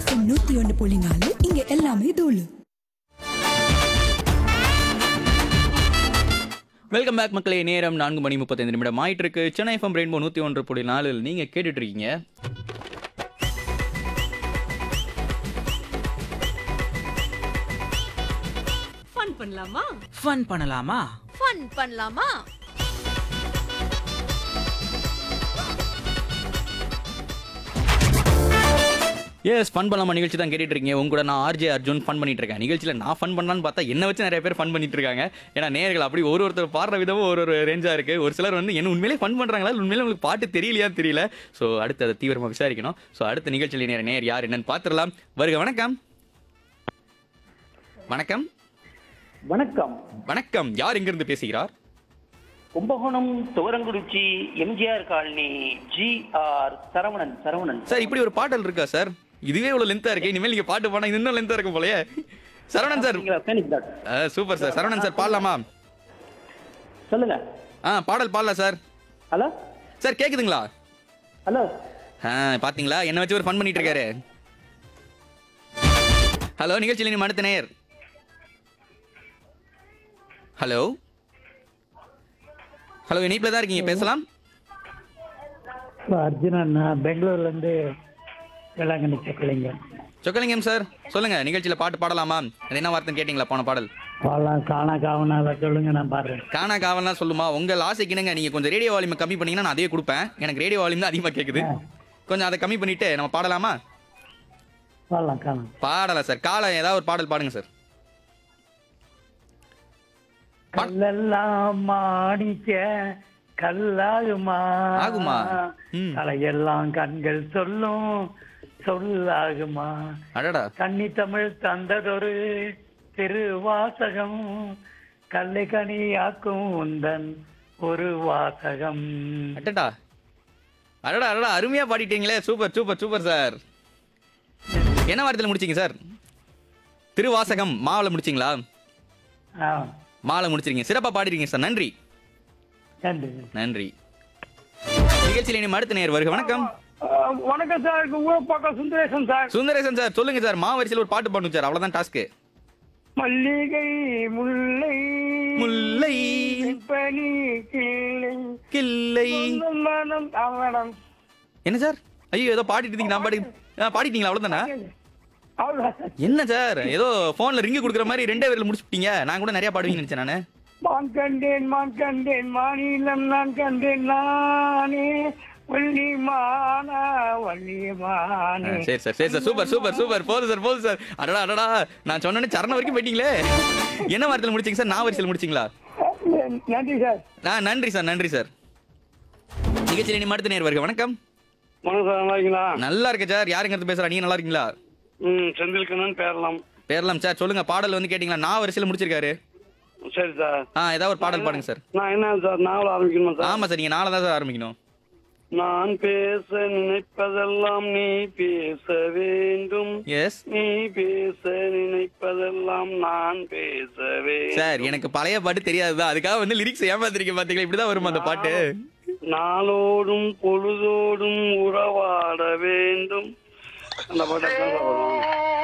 FM நூத்தி ஒன்னு புள்ளி நாலு இங்க எல்லாமே தூளு வெல்கம் பேக் மக்களே நேரம் நான்கு மணி முப்பத்தைந்து நிமிடம் ஆயிட்டு இருக்கு சென்னை எஃப்எம் ரெயின்போ நூற்றி ஒன்று புள்ளி நாலில் நீங்கள் கேட்டுட்டு இருக்கீங்க ஃபன் பண்ணலாமா ஃபன் பண்ணலாமா ஃபன் பண்ணலாமா எஸ் ஃபன் பண்ணலாமா நிகழ்ச்சி தான் கேட்டுட்டு இருக்கீங்க உங்க கூட நான் ஆர்ஜே அர்ஜுன் ஃபன் பண்ணிட்டு இருக்கேன் நிகழ்ச்சியில் நான் ஃபன் பண்ணலான்னு பார்த்தா என்ன வச்சு நிறைய பேர் ஃபன் பண்ணிட்டு இருக்காங்க ஏன்னா நேர்கள் அப்படி ஒரு ஒருத்தர் பாடுற விதமும் ஒரு ஒரு ரேஞ்சாக இருக்கு ஒரு சிலர் வந்து என்ன உண்மையிலே ஃபன் பண்றாங்களா இல்ல உண்மையிலே உங்களுக்கு பாட்டு தெரியலையா தெரியல ஸோ அடுத்து அதை தீவிரமாக விசாரிக்கணும் ஸோ அடுத்த நிகழ்ச்சியில் நேர நேர் யார் என்னன்னு பார்த்துடலாம் வருக வணக்கம் வணக்கம் வணக்கம் வணக்கம் யார் இங்கிருந்து பேசுகிறார் Kumbakonam Thuvarankurichi MGR colony G R Saravanan Saravanan sir இப்படி ஒரு பாடல் இருக்கா சார் இதுவே இவ்வளவு லென்த்தா இருக்கு இனிமேல் நீங்க பாட்டு பாடினா இது இன்னும் லென்த்தா இருக்கும் போலயே சரவணன் சார் நீங்களா? Phoenix dot. Super sir Saravanan sir பாடலாமா சொல்லுங்க ஆ பாடல் பாடலாம் சார் ஹலோ சார் கேக்குதுங்களா ஹலோ ஆ பாத்தீங்களா என்ன வச்சு ஒரு ஃபன் பண்ணிட்டு இருக்காரு ஹலோ நிகழ்ச்சியில் நீ மடுத்த நேர் ஹலோ ஹலோ இணைப்பில் தான் இருக்கீங்க பேசலாம் அர்ஜுனன் நான் பெங்களூர்ல இருந்து வேளாங்கண்ணி செக்கலிங்க சொக்கலிங்கம் சார் சொல்லுங்க நிகழ்ச்சியில் பாட்டு பாடலாமா அது என்ன வார்த்தைன்னு கேட்டிங்களா போன பாடல் பாடலாம் காணா காவனால சொல்லுங்க நான் பாடுறேன் காணா காவல்லாம் சொல்லுமா உங்கள் ஆசைக்கு இணங்க நீங்க கொஞ்சம் ரேடியோ வால்யூம் கம்மி பண்ணீங்கன்னா நான் அதே கொடுப்பேன் எனக்கு ரேடியோ வால்யூம் தான் அதிகமாக கேட்குது கொஞ்சம் அதை கம்மி பண்ணிட்டு நம்ம பாடலாமா பாடலாம் காணாம் பாடலாம் சார் காலை ஏதாவது ஒரு பாடல் பாடுங்க சார் கல்லெல்லாம் மாடிக்க கல்லாகுமா ஆகுமா? ம். கலையெல்லாம் கண்கள் சொல்லும் சொல்லாகுமா அடடா கன்னி தமிழ் தந்ததொரு திருவாசகம் கல்லை கனியாக்கும் உந்தன் ஒரு வாசகம் அடடா அடடா அடடா அருமையா பாடிட்டீங்களே சூப்பர் சூப்பர் சூப்பர் சார் என்ன வாரத்தில் முடிச்சீங்க சார் திருவாசகம் மாவில் முடிச்சிங்களா ஆ, மாலை முடிச்சிருக்கீங்க சிறப்பாக பாடிருக்கீங்க சார் நன்றி நன்றி நன்றி நிகழ்ச்சியில் இனி அடுத்த நேர் வருக வணக்கம் வணக்கம் sir Urapakkam Sundaresan sir Sundaresan sir சொல்லுங்க சார் மாவரிசையில் ஒரு பாட்டு பாடணும் சார் அவ்வளோதான் டாஸ்க்கு மல்லிகை முல்லை முல்லை பனி கிளை கில்லை மனம் அவனம் என்ன சார் ஐயோ ஏதோ பாடிட்டு இருந்தீங்க நான் பாடி ஆ, பாடிட்டீங்களா அவ்வளோதானா அவ்வளவுதான் சார். என்ன சார் ஏதோ ஃபோனில் ரிங்கு கொடுக்குற மாதிரி ரெண்டே பேரில் முடிச்சுட்டீங்க நான் கூட நிறைய பாடுவீங்கன்னு நினச்சேன் நான் மான் கண்டேன் மான் கண்டேன் மாநிலம் நான் கண்டேன் நானே வள்ளி மானா வள்ளி மானே சரி சார் சரி சார் சூப்பர் சூப்பர் சூப்பர் போதும் சார் போதும் சார் அடடா அடடா நான் சொன்னேன்னு சரணம் வரைக்கும் போயிட்டீங்களே என்ன வாரத்தில் முடிச்சீங்க சார் நான் வரிசையில் முடிச்சிங்களா நன்றி சார் ஆ நன்றி சார் நன்றி சார் நிகழ்ச்சியில் இனி அடுத்த நேர் வருக வணக்கம் வணக்கம் சார் நல்லா இருக்கீங்களா நல்லா இருக்கு சார் யாருங்கிறது பேசுறா நீங்க நல்லா இருக்கீங்களா ம் செந்தில் கண்ணன் பேரலாம் பேரலாம் சார் சொல்லுங்க பாடல் வந்து கேட்டிங்களா நான் வரிசையில் முடிச்சிருக்காரு சரி சார் ஆ ஏதாவது ஒரு பாடல் பாடுங்க சார் நான் என்ன சார் நாவல் ஆரம்பிக்கணுமா சார் ஆமா சார் நீங்க நாளை தான் சார் ஆரம்பிக்கணும் நான் பேச நினைப்பதெல்லாம் நீ பேச வேண்டும் எஸ் நீ பேச நினைப்பதெல்லாம் நான் பேச வேண்டும் சார் எனக்கு பழைய பாட்டு தெரியாதுதான் அதுக்காக வந்து லிரிக்ஸ் ஏமாத்திருக்கேன் பாத்தீங்களா இப்படிதான் வருமா அந்த பாட்டு நாளோடும் பொழுதோடும் உறவாட வேண்டும் அந்த பாட்டு அப்படிதான் சார் வரும்.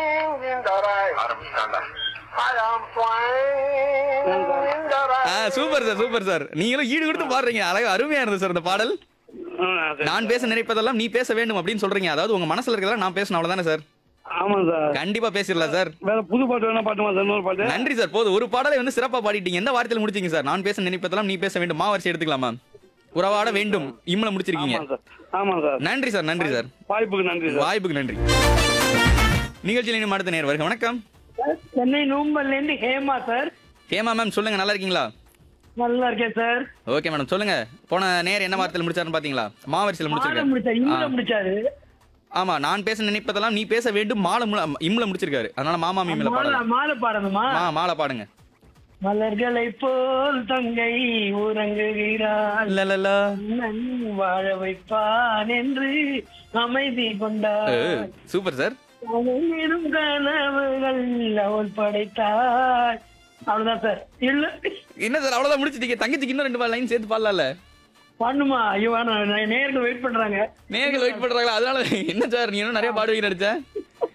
ஏன் சார்? ஆ சூப்பர் சார் சூப்பர் சார் நீங்களும் ஈடு கொடுத்து பாடுறீங்க அழகா அருமையா இருந்தது சார் அந்த பாடல் ஆ, சரி. நான் பேச நினைப்பதெல்லாம் நீ பேச வேண்டும் அப்படின்னு சொல்றீங்க அதாவது உங்க மனசுல இருக்கிறதெல்லாம் நான் பேசணும் அவ்வளவுதானே சார் ஆமா சார் கண்டிப்பா பேசிடலாம் சார் வேற புது பாட்டு வேணா பாட்டுமா சார் இன்னொரு பாட்டு நன்றி சார் போதும் ஒரு பாடலை வந்து சிறப்பா பாடிட்டீங்க எந்த வார்த்தையில முடிச்சீங்க சார் நான் பேச நினைப்பதெல்லாம் நீ பேச வேண்டும் மாவரிசை எடுத்துக்கலாமா உறவாட வேண்டும் இம்மல முடிச்சிருக்கீங்க ஆமா சார் ஆமா சார் நன்றி சார் நன்றி சார் வாய்ப்புக்கு நன்றி சார் வாய்ப்புக்கு நன்றி நிகழ்ச்சியில் இனி அடுத்த நேர் வருக வணக்கம் சென்னை நூம்பல்ல இருந்து ஹேமா சார் ஹேமா மேம் சொல்லுங்க நல்லா இருக்கீங்களா நல்லா இருக்கேன் சார் ஓகே மேடம் சொல்லுங்க போன நேர் என்ன வார்த்தையில் முடிச்சாருன்னு பாத்தீங்களா மாவரிசையில் மாலை முடிச்சிருக்காரு முடிச்சாரு இங்க ஆ. முடிச்சாரு ஆமா நான் பேச நினைப்பதெல்லாம் நீ பேச வேண்டும் மாலை முல- இம்ல முடிச்சிருக்காரு அதனால மாமா மீமில மாலை பாடலாம் மாலை பாடணுமா மா மாலை பாடுங்க மலர்களை போல் தங்கை உறங்குகிறாள் லலலா. மன்னன் வாழ வைப்பான் என்று அமைதி ஏ, கொண்டார் சூப்பர் சார் அவனிடும் கனவுகள் அவள் படைத்தாள் அவ்வளவுதான் சார் இல்ல என்ன சார் அவ்வளவுதான் முடிச்சிட்டீங்க தங்கச்சிக்கு இன்னும் ரெண்டு லைன் சேர்த்து பாடலாம்ல பண்ணுமா ஐயோ வேணாம் நான் நேருக்கு வெயிட் பண்றாங்க நேர்கள் வெயிட் பண்றாங்களா அதனால என்ன சார் நீ இன்னும் நிறைய பாடுவீங்க நினைச்சேன்